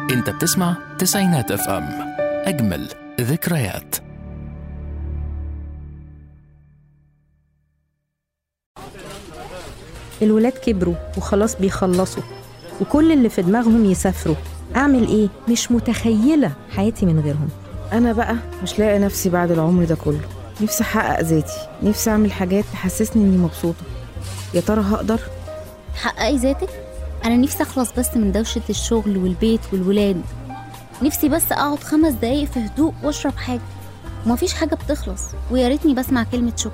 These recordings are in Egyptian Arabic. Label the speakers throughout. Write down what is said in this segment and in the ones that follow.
Speaker 1: انت بتسمع تسعينات اف ام اجمل ذكريات
Speaker 2: الولاد كبروا وخلاص بيخلصوا وكل اللي في دماغهم يسافروا أعمل إيه؟ مش متخيلة حياتي من غيرهم
Speaker 3: أنا بقى مش لاقي نفسي بعد العمر ده كله نفسي أحقق ذاتي نفسي أعمل حاجات تحسسني إني مبسوطة يا ترى هقدر؟
Speaker 4: تحققي ذاتك انا نفسي اخلص بس من دوشه الشغل والبيت والولاد نفسي بس اقعد خمس دقايق في هدوء واشرب حاجه ومفيش حاجه بتخلص ويا ريتني بسمع كلمه شكر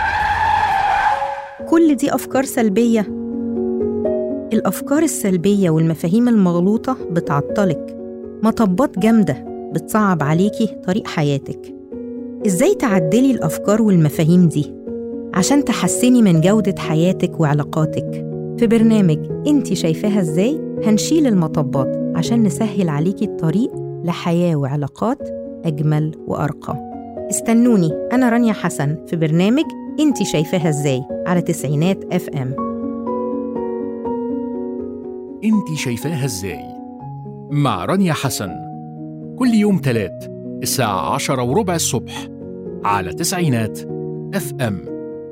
Speaker 2: كل دي أفكار سلبية الأفكار السلبية والمفاهيم المغلوطة بتعطلك مطبات جامدة بتصعب عليكي طريق حياتك إزاي تعدلي الأفكار والمفاهيم دي عشان تحسني من جودة حياتك وعلاقاتك في برنامج انت شايفاها ازاي هنشيل المطبات عشان نسهل عليكي الطريق لحياة وعلاقات أجمل وأرقى استنوني أنا رانيا حسن في برنامج انت شايفاها ازاي على تسعينات اف ام
Speaker 1: انت شايفاها ازاي مع رانيا حسن كل يوم تلات الساعة عشرة وربع الصبح على تسعينات اف ام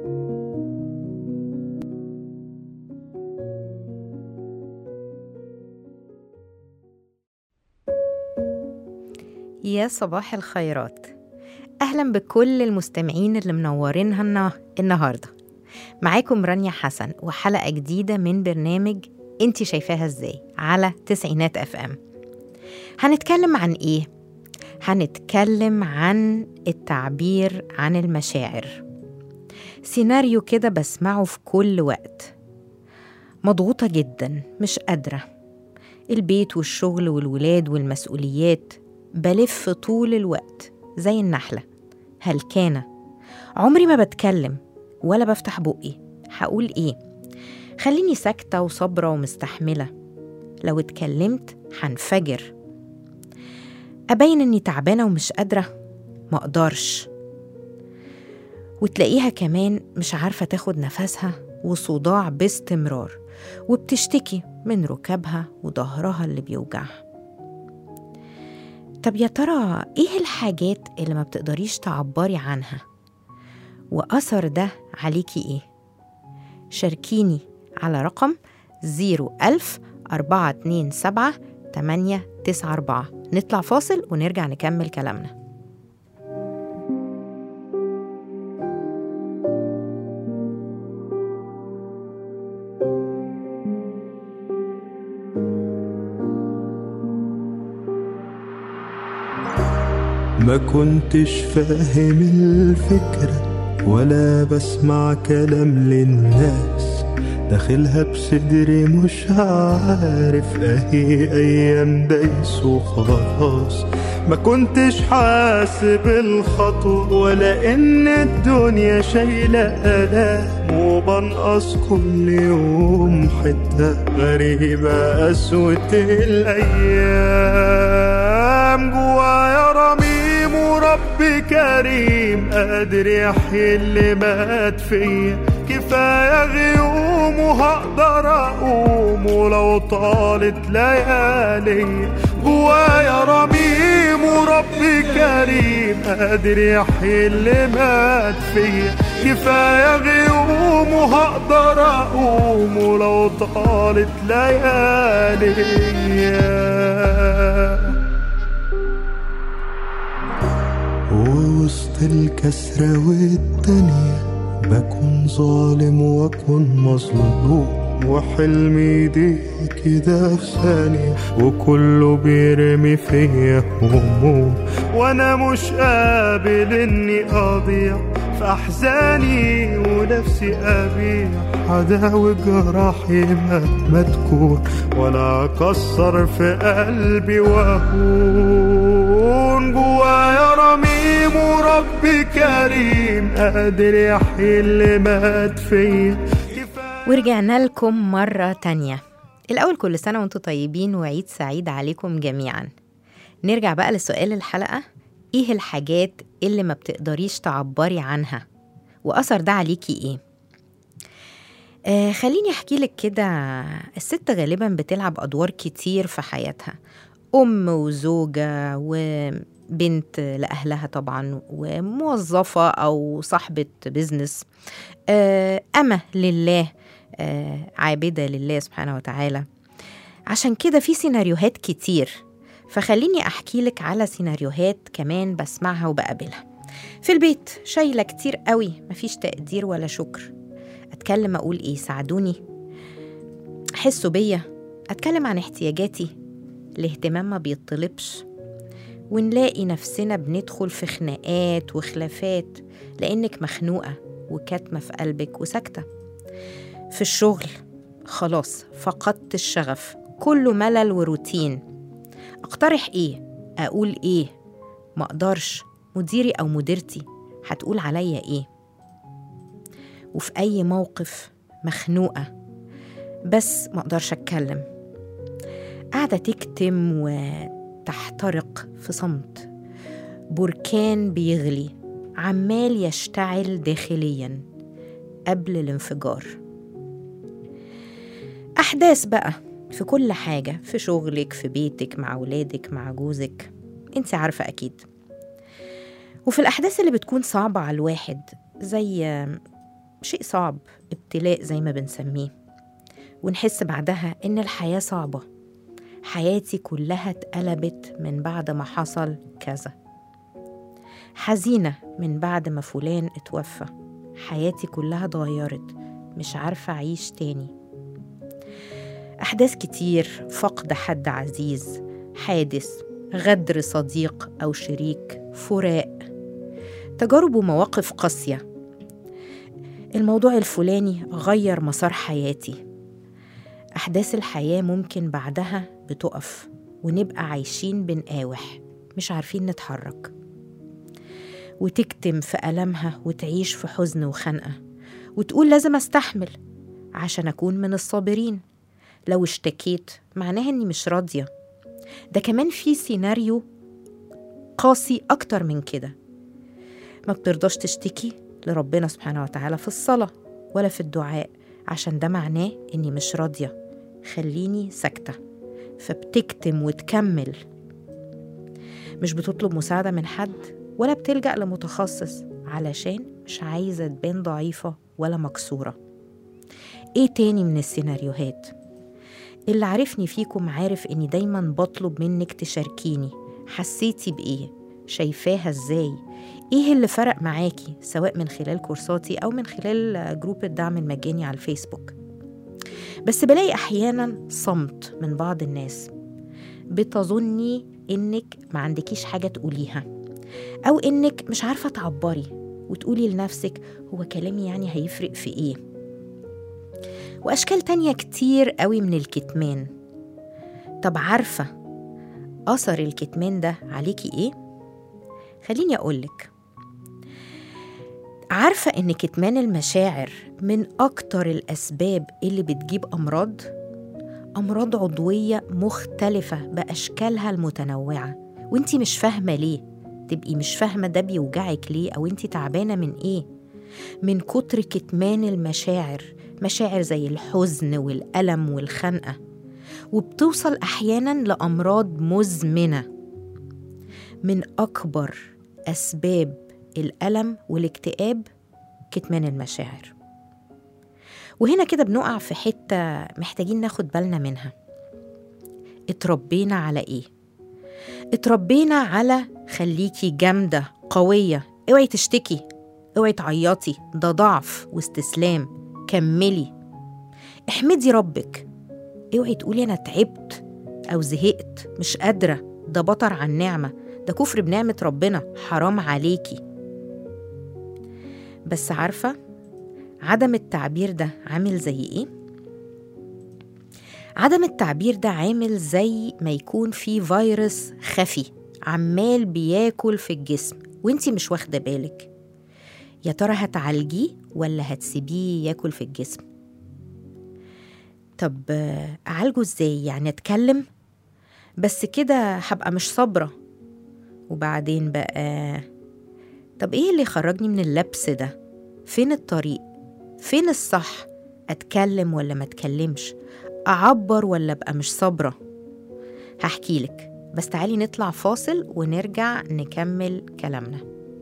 Speaker 2: يا صباح الخيرات أهلا بكل المستمعين اللي منورينها النا- النهاردة معاكم رانيا حسن وحلقة جديدة من برنامج انتي شايفاها ازاي على تسعينات اف ام هنتكلم عن ايه؟ هنتكلم عن التعبير عن المشاعر سيناريو كده بسمعه في كل وقت مضغوطة جدا مش قادرة البيت والشغل والولاد والمسؤوليات بلف طول الوقت زي النحلة هلكانة عمري ما بتكلم ولا بفتح بقي هقول ايه خليني ساكتة وصابرة ومستحملة لو اتكلمت هنفجر أبين إني تعبانة ومش قادرة ما أقدرش وتلاقيها كمان مش عارفة تاخد نفسها وصداع باستمرار وبتشتكي من ركابها وظهرها اللي بيوجعها طب يا ترى ايه الحاجات اللي ما بتقدريش تعبري عنها وأثر ده عليكي ايه شاركيني على رقم 01000 427 894 نطلع فاصل ونرجع نكمل كلامنا
Speaker 5: ما كنتش فاهم الفكرة ولا بسمع كلام للناس داخلها بصدري مش عارف اهي ايام دايس وخلاص ما كنتش حاسب الخطوة ولا ان الدنيا شايلة آلام وبنقص كل يوم حتة غريبة قسوة الأيام جوايا رميم ورب كريم قادر يحيي اللي مات فيا كفاية غيوم وهقدر أقوم ولو طالت ليالي جوايا رميم ورب كريم قادر يحيي اللي مات فيا كفاية غيوم وهقدر أقوم ولو طالت ليالي ووسط الكسرة والدنيا بكون ظالم واكون مظلوم وحلمي دي كده في ثانية وكله بيرمي فيا هموم وانا مش قابل اني اضيع في احزاني ونفسي ابيع هداوي جراحي مهما تكون ولا اكسر في قلبي واهون جوايا رميم ورب كريم قادر يحيي اللي مات فيا
Speaker 2: ورجعنا لكم مرة تانية الأول كل سنة وانتم طيبين وعيد سعيد عليكم جميعا نرجع بقى لسؤال الحلقة ايه الحاجات اللي ما بتقدريش تعبري عنها وأثر ده عليكي ايه آه خليني احكي لك كده الست غالبا بتلعب ادوار كتير في حياتها أم وزوجة وبنت لأهلها طبعا وموظفة أو صاحبة بزنس آه، أمة لله آه، عابدة لله سبحانه وتعالى عشان كده في سيناريوهات كتير فخليني أحكي لك على سيناريوهات كمان بسمعها وبقابلها في البيت شايلة كتير قوي مفيش تقدير ولا شكر أتكلم أقول إيه ساعدوني حسوا بيا أتكلم عن احتياجاتي الاهتمام ما بيطلبش ونلاقي نفسنا بندخل في خناقات وخلافات لأنك مخنوقة وكاتمة في قلبك وساكتة في الشغل خلاص فقدت الشغف كله ملل وروتين اقترح ايه اقول ايه ما اقدرش مديري او مديرتي هتقول عليا ايه وفي اي موقف مخنوقه بس ما اقدرش اتكلم قاعده تكتم وتحترق في صمت بركان بيغلي عمال يشتعل داخليا قبل الانفجار احداث بقى في كل حاجه في شغلك في بيتك مع ولادك مع جوزك انت عارفه اكيد وفي الاحداث اللي بتكون صعبه على الواحد زي شيء صعب ابتلاء زي ما بنسميه ونحس بعدها ان الحياه صعبه حياتي كلها اتقلبت من بعد ما حصل كذا حزينه من بعد ما فلان اتوفى حياتي كلها اتغيرت مش عارفه اعيش تاني احداث كتير فقد حد عزيز حادث غدر صديق او شريك فراق تجارب ومواقف قاسيه الموضوع الفلاني غير مسار حياتي أحداث الحياة ممكن بعدها بتقف ونبقى عايشين بنقاوح مش عارفين نتحرك وتكتم في ألمها وتعيش في حزن وخنقة وتقول لازم أستحمل عشان أكون من الصابرين لو اشتكيت معناها إني مش راضية ده كمان في سيناريو قاسي أكتر من كده ما بترضاش تشتكي لربنا سبحانه وتعالى في الصلاة ولا في الدعاء عشان ده معناه إني مش راضية خليني ساكتة فبتكتم وتكمل مش بتطلب مساعدة من حد ولا بتلجأ لمتخصص علشان مش عايزة تبان ضعيفة ولا مكسورة ايه تاني من السيناريوهات اللي عارفني فيكم عارف اني دايما بطلب منك تشاركيني حسيتي بايه شايفاها ازاي ايه اللي فرق معاكي سواء من خلال كورساتي او من خلال جروب الدعم المجاني على الفيسبوك بس بلاقي احيانا صمت من بعض الناس بتظني انك ما عندكيش حاجه تقوليها او انك مش عارفه تعبري وتقولي لنفسك هو كلامي يعني هيفرق في ايه واشكال تانية كتير قوي من الكتمان طب عارفه اثر الكتمان ده عليكي ايه خليني اقولك عارفة إن كتمان المشاعر من أكتر الأسباب اللي بتجيب أمراض؟ أمراض عضوية مختلفة بأشكالها المتنوعة وانتي مش فاهمة ليه تبقي مش فاهمة ده بيوجعك ليه أو انتي تعبانة من إيه من كتر كتمان المشاعر مشاعر زي الحزن والألم والخنقة وبتوصل أحيانا لأمراض مزمنة من أكبر أسباب الألم والاكتئاب كتمان المشاعر وهنا كده بنقع في حتة محتاجين ناخد بالنا منها اتربينا على ايه؟ اتربينا على خليكي جامدة قوية اوعي تشتكي اوعي تعيطي ده ضعف واستسلام كملي احمدي ربك اوعي تقولي انا تعبت او زهقت مش قادرة ده بطر عن نعمة ده كفر بنعمة ربنا حرام عليكي بس عارفة عدم التعبير ده عامل زي ايه؟ عدم التعبير ده عامل زي ما يكون في فيروس خفي عمال بياكل في الجسم وانتي مش واخدة بالك يا ترى هتعالجيه ولا هتسيبيه ياكل في الجسم طب أعالجه ازاي يعني أتكلم بس كده هبقى مش صابرة وبعدين بقى طب ايه اللي خرجني من اللبس ده فين الطريق فين الصح اتكلم ولا ما اتكلمش اعبر ولا ابقى مش صابره هحكي لك بس تعالي نطلع فاصل ونرجع نكمل كلامنا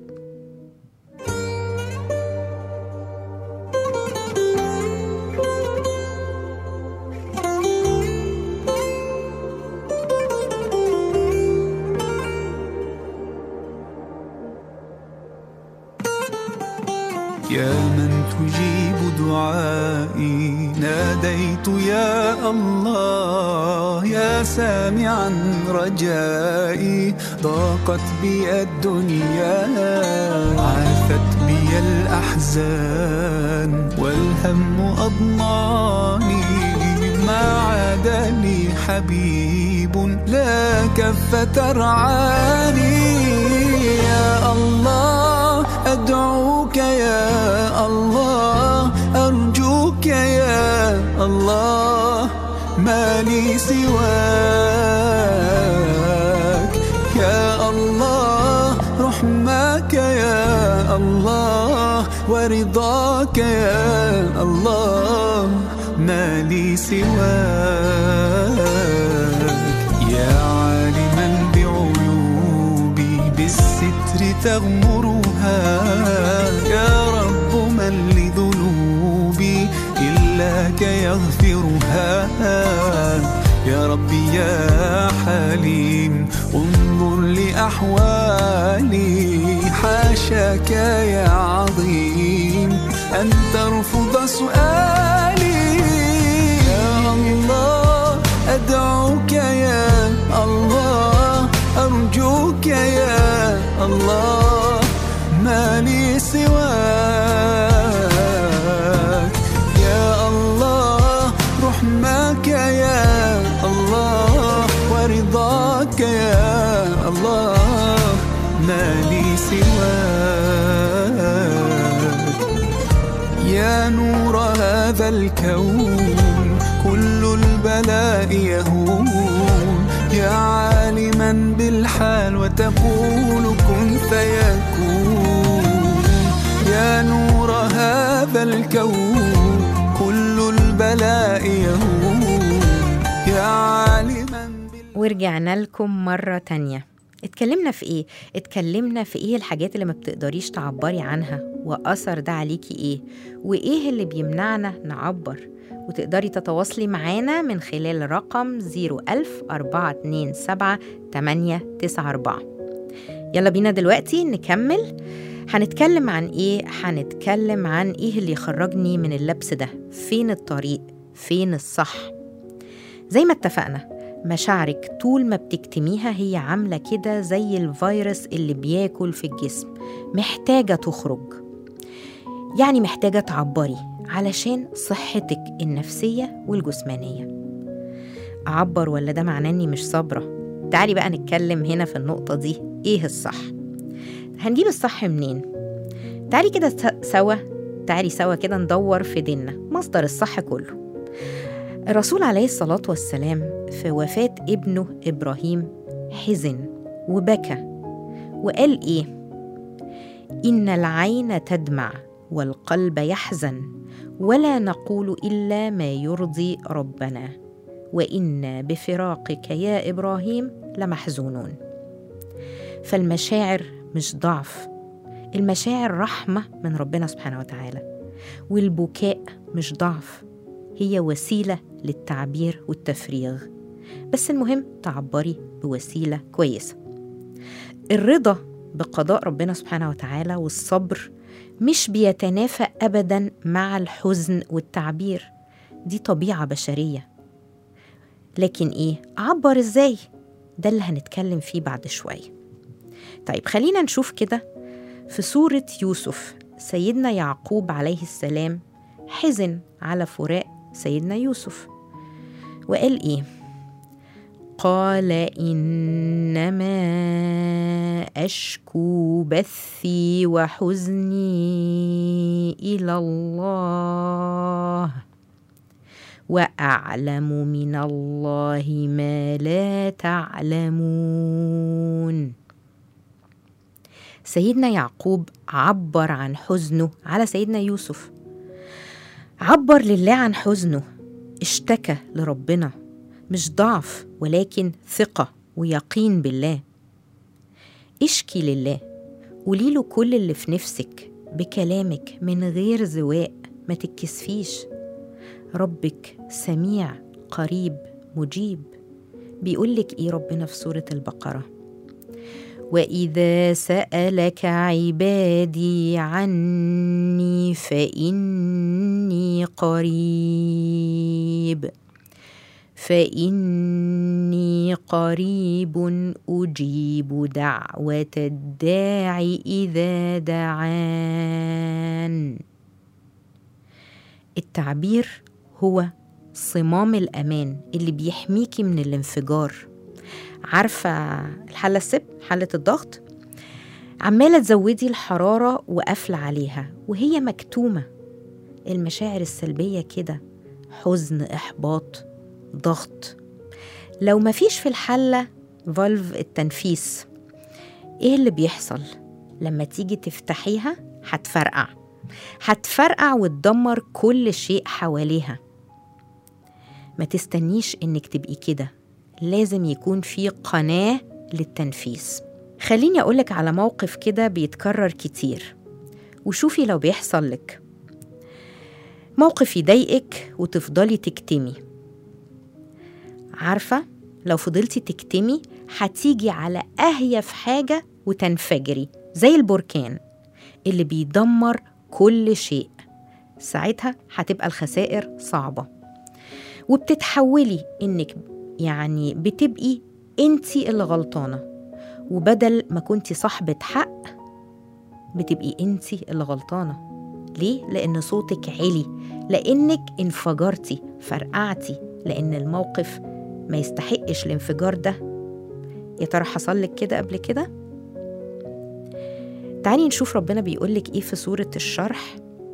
Speaker 6: يا من تجيب دعائي ناديت يا الله يا سامعا رجائي ضاقت بي الدنيا عافت بي الأحزان والهم أضناني ما عاد لي حبيب لا كف ترعاني يا الله أدعوك يا الله أرجوك يا الله ما لي سواك يا الله رحمك يا الله ورضاك يا الله ما لي سواك يا عالما بعيوبي بالستر تغمرها يا رب من لذنوبي إلاك يغفرها يا ربي يا حليم انظر لأحوالي حاشاك يا عظيم أن ترفض سؤالي يا الله أدعوك يا الله أرجوك يا الله ما لي سواك يا الله رحمك يا الله ورضاك يا الله ما لي سواك يا نور هذا الكون كل البلاء يهون يا عالما بالحال وتقول كن فيكون يا نور هذا الكون كل البلاء يهون يا عالما بال...
Speaker 2: ورجعنا لكم مرة تانية اتكلمنا في ايه؟ اتكلمنا في ايه الحاجات اللي ما بتقدريش تعبري عنها وأثر ده عليكي ايه؟ وايه اللي بيمنعنا نعبر؟ وتقدري تتواصلي معانا من خلال رقم 01000 427 894 يلا بينا دلوقتي نكمل هنتكلم عن ايه؟ هنتكلم عن ايه اللي يخرجني من اللبس ده فين الطريق؟ فين الصح؟ زي ما اتفقنا مشاعرك طول ما بتكتميها هي عاملة كده زي الفيروس اللي بياكل في الجسم محتاجة تخرج يعني محتاجة تعبري علشان صحتك النفسية والجسمانية أعبر ولا ده معناه إني مش صابرة تعالي بقى نتكلم هنا في النقطة دي إيه الصح هنجيب الصح منين تعالي كده س- سوا تعالي سوا كده ندور في ديننا مصدر الصح كله الرسول عليه الصلاة والسلام في وفاة ابنه إبراهيم حزن وبكى وقال إيه إن العين تدمع والقلب يحزن ولا نقول إلا ما يرضي ربنا وإنا بفراقك يا إبراهيم لمحزونون فالمشاعر مش ضعف المشاعر رحمة من ربنا سبحانه وتعالى والبكاء مش ضعف هي وسيلة للتعبير والتفريغ بس المهم تعبري بوسيلة كويسة الرضا بقضاء ربنا سبحانه وتعالى والصبر مش بيتنافى أبدا مع الحزن والتعبير دي طبيعة بشرية لكن إيه أعبر إزاي ده اللي هنتكلم فيه بعد شوية طيب خلينا نشوف كده في سورة يوسف سيدنا يعقوب عليه السلام حزن على فراق سيدنا يوسف وقال ايه قال انما اشكو بثي وحزني الى الله واعلم من الله ما لا تعلمون سيدنا يعقوب عبر عن حزنه على سيدنا يوسف عبر لله عن حزنه اشتكى لربنا مش ضعف ولكن ثقة ويقين بالله اشكي لله قولي له كل اللي في نفسك بكلامك من غير زواق ما تتكسفيش ربك سميع قريب مجيب بيقولك ايه ربنا في سورة البقرة وإذا سألك عبادي عني فإني قريب فإني قريب أجيب دعوة الداع إذا دعان التعبير هو صمام الأمان اللي بيحميكي من الانفجار عارفة الحلة السب حلة الضغط عمالة تزودي الحرارة وقافلة عليها وهي مكتومة المشاعر السلبية كده حزن إحباط ضغط لو مفيش في الحلة فالف التنفيس ايه اللي بيحصل لما تيجي تفتحيها هتفرقع هتفرقع وتدمر كل شيء حواليها ما تستنيش انك تبقي كده لازم يكون في قناة للتنفيس خليني أقولك على موقف كده بيتكرر كتير وشوفي لو بيحصل لك موقف يضايقك وتفضلي تكتمي عارفة لو فضلتي تكتمي هتيجي على أهيف حاجة وتنفجري زي البركان اللي بيدمر كل شيء ساعتها هتبقى الخسائر صعبة وبتتحولي إنك يعني بتبقي انتي اللي غلطانة وبدل ما كنتي صاحبة حق بتبقي انتي اللي غلطانة ليه؟ لأن صوتك عالي لأنك انفجرتي فرقعتي لأن الموقف ما يستحقش الانفجار ده يا ترى حصل لك كده قبل كده؟ تعالي نشوف ربنا بيقولك ايه في سورة الشرح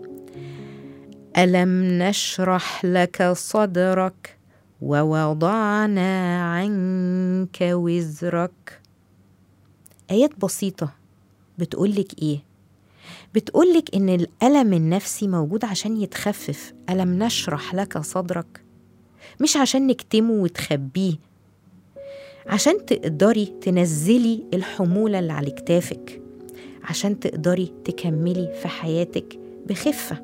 Speaker 2: ألم نشرح لك صدرك ووضعنا عنك وزرك آيات بسيطة بتقولك إيه؟ بتقولك إن الألم النفسي موجود عشان يتخفف ألم نشرح لك صدرك مش عشان نكتمه وتخبيه عشان تقدري تنزلي الحمولة اللي على كتافك عشان تقدري تكملي في حياتك بخفة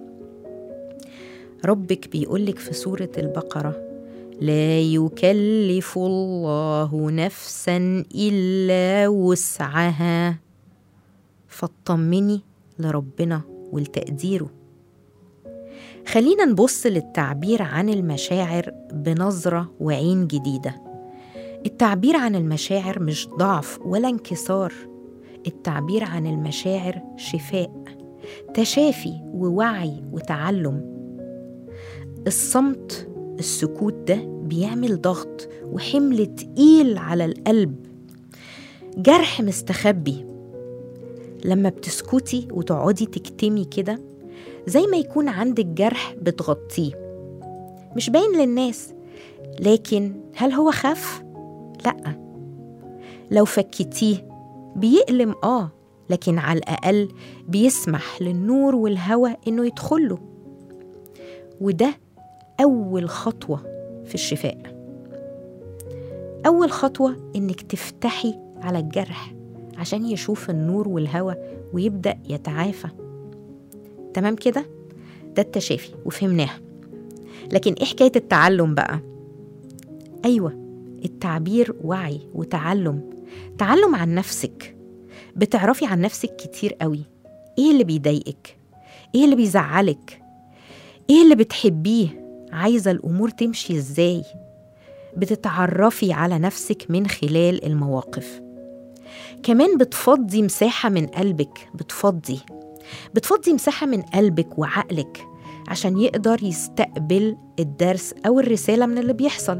Speaker 2: ربك بيقولك في سورة البقرة لا يكلف الله نفسا الا وسعها فاطمني لربنا ولتقديره خلينا نبص للتعبير عن المشاعر بنظره وعين جديده التعبير عن المشاعر مش ضعف ولا انكسار التعبير عن المشاعر شفاء تشافي ووعي وتعلم الصمت السكوت ده بيعمل ضغط وحمل تقيل على القلب جرح مستخبي لما بتسكتي وتقعدي تكتمي كده زي ما يكون عندك جرح بتغطيه مش باين للناس لكن هل هو خف؟ لأ لو فكتيه بيألم آه لكن على الأقل بيسمح للنور والهواء إنه يدخله وده أول خطوة في الشفاء أول خطوة إنك تفتحي على الجرح عشان يشوف النور والهواء ويبدأ يتعافى تمام كده؟ ده التشافي وفهمناها لكن إيه حكاية التعلم بقى؟ أيوة التعبير وعي وتعلم تعلم عن نفسك بتعرفي عن نفسك كتير قوي ايه اللي بيضايقك ايه اللي بيزعلك ايه اللي بتحبيه عايزه الامور تمشي ازاي بتتعرفي على نفسك من خلال المواقف كمان بتفضي مساحه من قلبك بتفضي بتفضي مساحه من قلبك وعقلك عشان يقدر يستقبل الدرس او الرساله من اللي بيحصل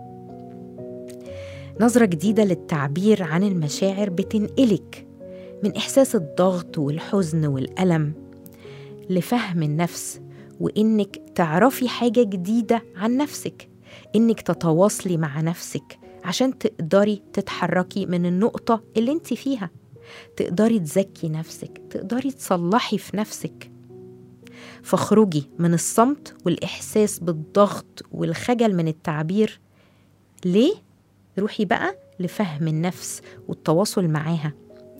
Speaker 2: نظرة جديدة للتعبير عن المشاعر بتنقلك من إحساس الضغط والحزن والألم لفهم النفس وإنك تعرفي حاجة جديدة عن نفسك إنك تتواصلي مع نفسك عشان تقدري تتحركي من النقطة اللي انت فيها تقدري تزكي نفسك تقدري تصلحي في نفسك فاخرجي من الصمت والإحساس بالضغط والخجل من التعبير ليه؟ روحي بقى لفهم النفس والتواصل معاها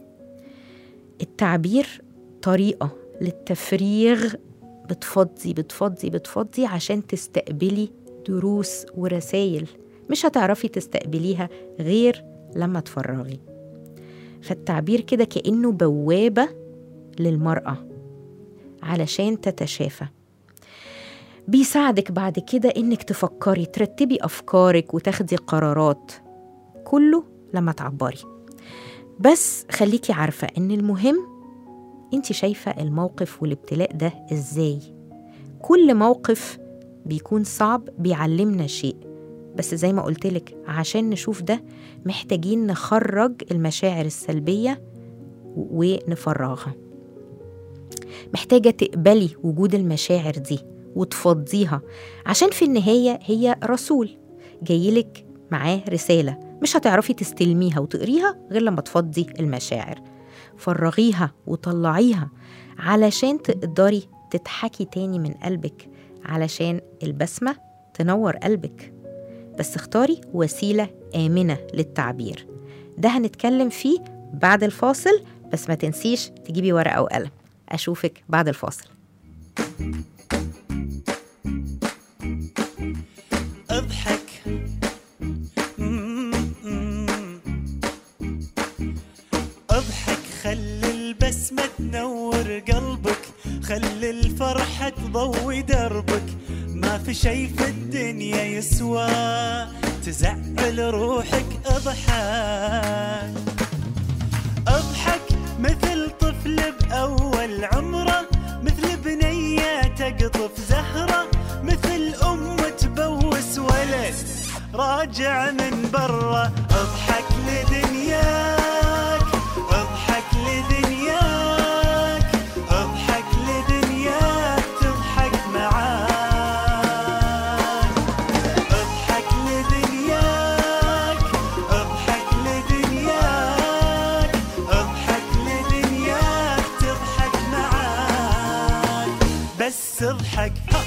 Speaker 2: التعبير طريقة للتفريغ بتفضي بتفضي بتفضي عشان تستقبلي دروس ورسايل مش هتعرفي تستقبليها غير لما تفرغي فالتعبير كده كأنه بوابة للمرأة علشان تتشافى بيساعدك بعد كده انك تفكري ترتبي افكارك وتاخدي قرارات كله لما تعبري بس خليكي عارفة ان المهم انت شايفة الموقف والابتلاء ده ازاي كل موقف بيكون صعب بيعلمنا شيء بس زي ما قلتلك عشان نشوف ده محتاجين نخرج المشاعر السلبية ونفرغها محتاجة تقبلي وجود المشاعر دي وتفضيها عشان في النهاية هي رسول جايلك معاه رسالة مش هتعرفي تستلميها وتقريها غير لما تفضي المشاعر فرغيها وطلعيها علشان تقدري تضحكي تاني من قلبك علشان البسمة تنور قلبك بس اختاري وسيلة آمنة للتعبير ده هنتكلم فيه بعد الفاصل بس ما تنسيش تجيبي ورقة وقلم أشوفك بعد الفاصل
Speaker 7: اضحك اضحك خلي البسمة تنور قلبك خلي الفرحة تضوي دربك ما في شي في الدنيا يسوى تزعل روحك اضحك اضحك مثل طفل بأول عمره مثل بنية تقطف زهرة مثل أم تبوس ولد راجع من برا اضحك لدنياك اضحك لدنياك اضحك لدنياك تضحك معاك اضحك لدنياك اضحك لدنياك اضحك لدنياك تضحك معاك بس اضحك ها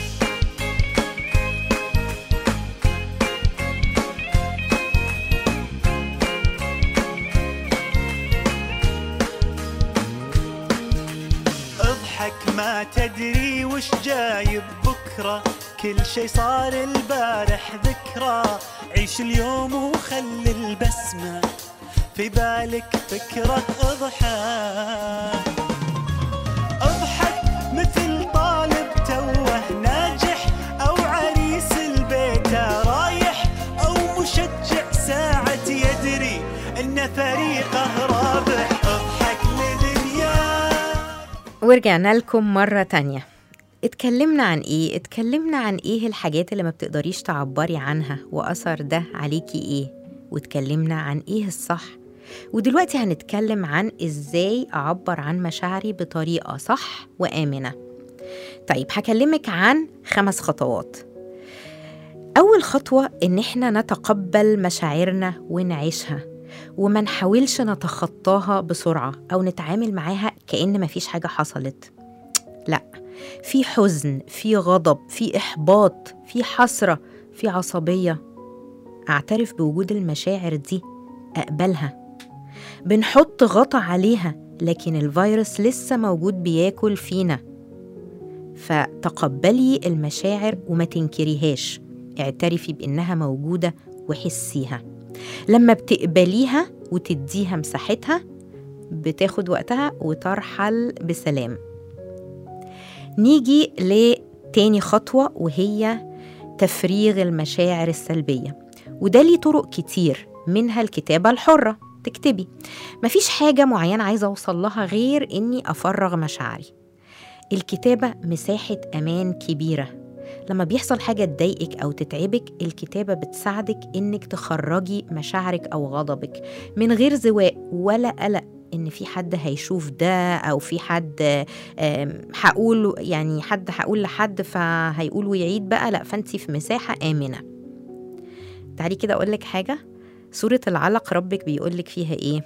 Speaker 7: اضحك ما تدري وش جايب بكرة كل شي صار البارح ذكرى عيش اليوم وخلي البسمة في بالك فكرة اضحك اضحك مثل طالب توه ناجح او عريس البيت رايح او مشجع ساعة يدري ان فريقه رابح اضحك لدنياك
Speaker 2: ورجعنا لكم مرة تانية اتكلمنا عن ايه؟ اتكلمنا عن ايه الحاجات اللي ما بتقدريش تعبري عنها وأثر ده عليكي ايه؟ واتكلمنا عن ايه الصح؟ ودلوقتي هنتكلم عن ازاي أعبر عن مشاعري بطريقة صح وآمنة طيب هكلمك عن خمس خطوات أول خطوة إن إحنا نتقبل مشاعرنا ونعيشها وما نحاولش نتخطاها بسرعة أو نتعامل معاها كأن مفيش حاجة حصلت لا في حزن في غضب في إحباط في حسرة في عصبية أعترف بوجود المشاعر دي أقبلها بنحط غطا عليها لكن الفيروس لسه موجود بياكل فينا فتقبلي المشاعر وما تنكريهاش اعترفي بإنها موجودة وحسيها لما بتقبليها وتديها مساحتها بتاخد وقتها وترحل بسلام نيجي لتاني خطوة وهي تفريغ المشاعر السلبية وده ليه طرق كتير منها الكتابة الحرة تكتبي مفيش حاجة معينة عايزة أوصل لها غير إني أفرغ مشاعري الكتابة مساحة أمان كبيرة لما بيحصل حاجة تضايقك أو تتعبك الكتابة بتساعدك إنك تخرجي مشاعرك أو غضبك من غير زواق ولا قلق إن في حد هيشوف ده أو في حد آم، هقول يعني حد هقول لحد فهيقول ويعيد بقى لا فأنتي في مساحة آمنة تعالي كده أقول لك حاجة سورة العلق ربك بيقول لك فيها إيه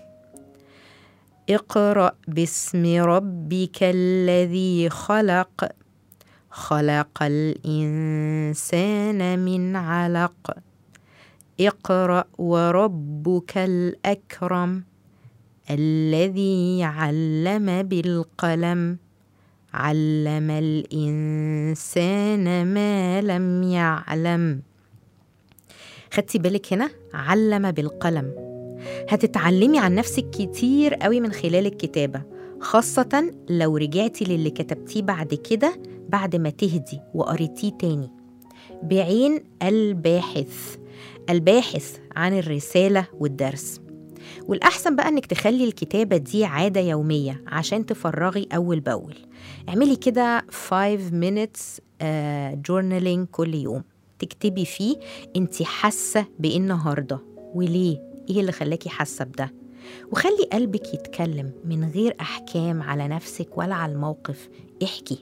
Speaker 2: اقرأ باسم ربك الذي خلق خلق الإنسان من علق اقرأ وربك الأكرم الذي علم بالقلم علم الإنسان ما لم يعلم خدتي بالك هنا علم بالقلم هتتعلمي عن نفسك كتير قوي من خلال الكتابة خاصة لو رجعتي للي كتبتيه بعد كده بعد ما تهدي وقريتيه تاني بعين الباحث الباحث عن الرسالة والدرس والأحسن بقى إنك تخلي الكتابة دي عادة يومية عشان تفرغي أول بأول اعملي كده 5 minutes uh, journaling كل يوم تكتبي فيه انت حاسة بإيه النهاردة وليه ايه اللي خلاكي حاسة بده وخلي قلبك يتكلم من غير أحكام على نفسك ولا على الموقف احكي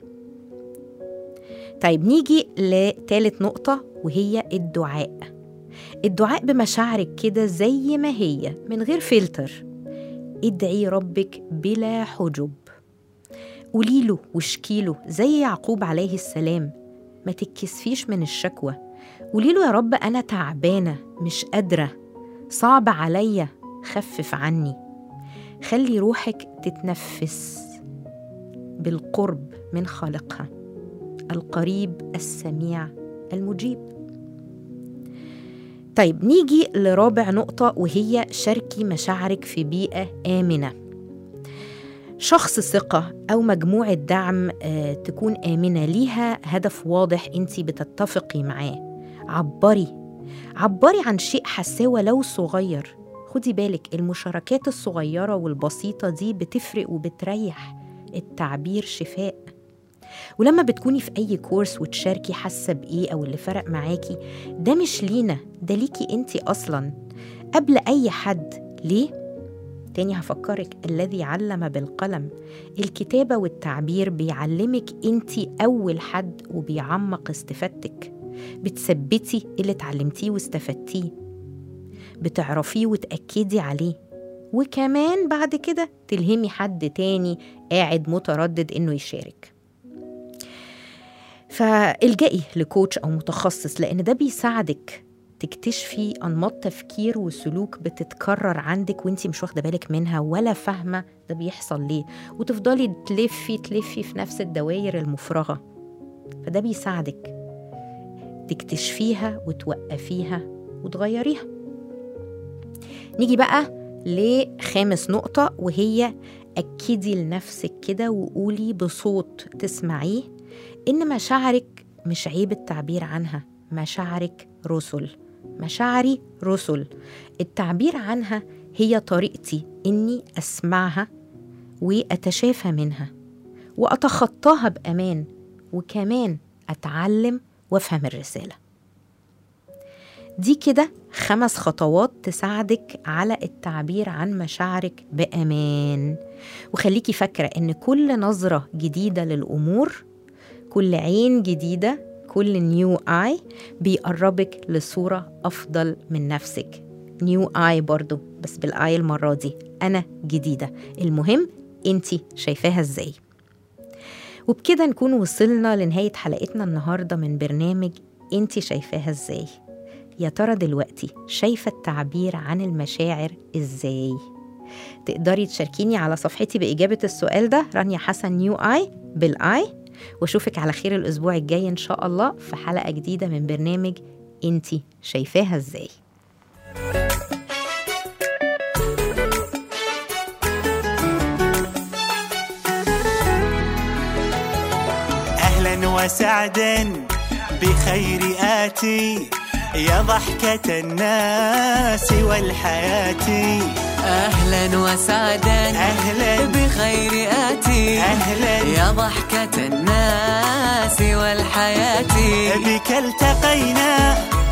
Speaker 2: طيب نيجي لتالت نقطة وهي الدعاء الدعاء بمشاعرك كده زي ما هي من غير فلتر ادعي ربك بلا حجب قوليله واشكيله زي يعقوب عليه السلام ما تتكسفيش من الشكوى قوليله يا رب أنا تعبانة مش قادرة صعب عليا خفف عني خلي روحك تتنفس بالقرب من خالقها القريب السميع المجيب طيب نيجي لرابع نقطة وهي شاركي مشاعرك في بيئة آمنة شخص ثقة أو مجموعة دعم آه، تكون آمنة ليها هدف واضح أنت بتتفقي معاه عبري عبري عن شيء حاساه ولو صغير خدي بالك المشاركات الصغيرة والبسيطة دي بتفرق وبتريح التعبير شفاء ولما بتكوني في أي كورس وتشاركي حاسة بإيه أو اللي فرق معاكي ده مش لينا ده ليكي أنتي أصلا قبل أي حد ليه؟ تاني هفكرك الذي علم بالقلم الكتابة والتعبير بيعلمك أنتي أول حد وبيعمق استفادتك بتثبتي اللي اتعلمتيه واستفدتيه بتعرفيه وتأكدي عليه وكمان بعد كده تلهمي حد تاني قاعد متردد إنه يشارك فالجئي لكوتش أو متخصص لأن ده بيساعدك تكتشفي أنماط تفكير وسلوك بتتكرر عندك وانتي مش واخدة بالك منها ولا فاهمة ده بيحصل ليه وتفضلي تلفي تلفي في نفس الدوائر المفرغة فده بيساعدك تكتشفيها وتوقفيها وتغيريها نيجي بقى لخامس نقطة وهي أكدي لنفسك كده وقولي بصوت تسمعيه إن مشاعرك مش عيب التعبير عنها مشاعرك رسل مشاعري رسل التعبير عنها هي طريقتي إني أسمعها وأتشافى منها وأتخطاها بأمان وكمان أتعلم وأفهم الرسالة دي كده خمس خطوات تساعدك على التعبير عن مشاعرك بأمان وخليكي فاكرة إن كل نظرة جديدة للأمور كل عين جديدة كل نيو آي بيقربك لصورة أفضل من نفسك نيو آي برضو بس بالآي المرة دي أنا جديدة المهم أنتي شايفاها إزاي وبكده نكون وصلنا لنهاية حلقتنا النهاردة من برنامج أنتي شايفاها إزاي يا ترى دلوقتي شايفة التعبير عن المشاعر إزاي تقدري تشاركيني على صفحتي بإجابة السؤال ده رانيا حسن نيو آي بالآي واشوفك على خير الاسبوع الجاي ان شاء الله في حلقه جديده من برنامج انتي شايفاها ازاي
Speaker 7: أهلا وسعدا بخير آتي يا ضحكة الناس والحياة
Speaker 8: أهلا وسعدا
Speaker 7: أهلا
Speaker 8: بخير آتي
Speaker 7: أهلا
Speaker 8: يا ضحكة الناس والحياة
Speaker 7: بك التقينا